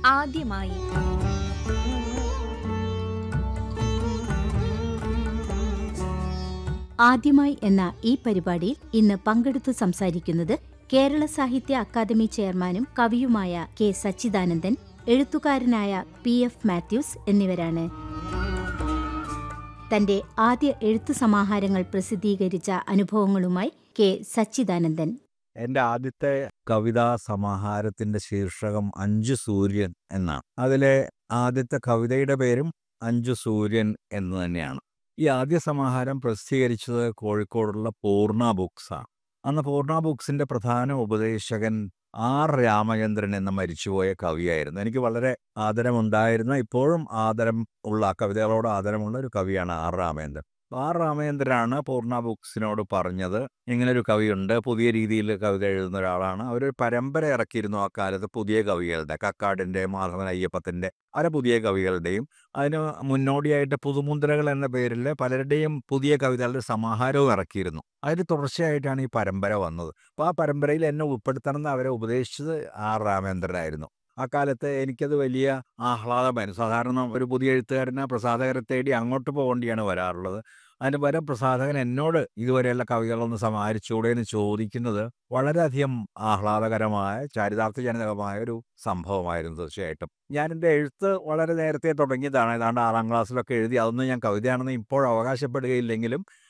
ആദ്യമായി ആദ്യമായി എന്ന ഈ പരിപാടിയിൽ ഇന്ന് പങ്കെടുത്തു സംസാരിക്കുന്നത് കേരള സാഹിത്യ അക്കാദമി ചെയർമാനും കവിയുമായ കെ സച്ചിദാനന്ദൻ എഴുത്തുകാരനായ പി എഫ് മാത്യൂസ് എന്നിവരാണ് തന്റെ ആദ്യ എഴുത്തു സമാഹാരങ്ങൾ പ്രസിദ്ധീകരിച്ച അനുഭവങ്ങളുമായി കെ സച്ചിദാനന്ദൻ എൻ്റെ ആദ്യത്തെ കവിതാ സമാഹാരത്തിൻ്റെ ശീർഷകം അഞ്ചു സൂര്യൻ എന്നാണ് അതിലെ ആദ്യത്തെ കവിതയുടെ പേരും അഞ്ചു സൂര്യൻ എന്ന് തന്നെയാണ് ഈ ആദ്യ സമാഹാരം പ്രസിദ്ധീകരിച്ചത് കോഴിക്കോടുള്ള പൂർണ്ണ ബുക്സാണ് അന്ന് പൂർണ്ണ ബുക്സിൻ്റെ പ്രധാന ഉപദേശകൻ ആർ രാമചന്ദ്രൻ എന്ന മരിച്ചുപോയ കവിയായിരുന്നു എനിക്ക് വളരെ ആദരമുണ്ടായിരുന്ന ഇപ്പോഴും ആദരം ഉള്ള കവിതകളോട് ആദരമുള്ള ഒരു കവിയാണ് ആർ രാമചന്ദ്രൻ ആർ രാമചന്ദ്രനാണ് പൂർണ്ണ ബുക്സിനോട് പറഞ്ഞത് ഇങ്ങനൊരു കവിയുണ്ട് പുതിയ രീതിയിൽ കവിത എഴുതുന്ന ഒരാളാണ് അവരൊരു പരമ്പര ഇറക്കിയിരുന്നു ആ കാലത്ത് പുതിയ കവികളുടെ കക്കാടിൻ്റെ മാധവൻ അയ്യപ്പത്തിൻ്റെ പല പുതിയ കവികളുടെയും അതിന് മുന്നോടിയായിട്ട് പുതുമുദ്രകൾ എന്ന പേരിൽ പലരുടെയും പുതിയ കവിതകളുടെ സമാഹാരവും ഇറക്കിയിരുന്നു അതിന് തുടർച്ചയായിട്ടാണ് ഈ പരമ്പര വന്നത് അപ്പോൾ ആ പരമ്പരയിൽ എന്നെ ഉൾപ്പെടുത്തണമെന്ന് അവരെ ഉപദേശിച്ചത് ആർ രാമേന്ദ്രനായിരുന്നു ആ കാലത്ത് എനിക്കത് വലിയ ആഹ്ലാദമായിരുന്നു സാധാരണ ഒരു പുതിയ എഴുത്തുകാരനെ പ്രസാധകരെ തേടി അങ്ങോട്ട് പോകേണ്ടിയാണ് വരാറുള്ളത് അതിന് പകരം പ്രസാധകൻ എന്നോട് ഇതുവരെയുള്ള കവികളൊന്ന് സമാഹരിച്ചുകൂടെ എന്ന് ചോദിക്കുന്നത് വളരെയധികം ആഹ്ലാദകരമായ ചാരിതാർത്ഥ്യജനകമായ ഒരു സംഭവമായിരുന്നു തീർച്ചയായിട്ടും ഞാൻ എൻ്റെ എഴുത്ത് വളരെ നേരത്തെ തുടങ്ങിയതാണ് ഏതാണ്ട് ആറാം ക്ലാസ്സിലൊക്കെ എഴുതി അതൊന്നും ഞാൻ കവിതയാണെന്ന് ഇപ്പോൾ അവകാശപ്പെടുകയില്ലെങ്കിലും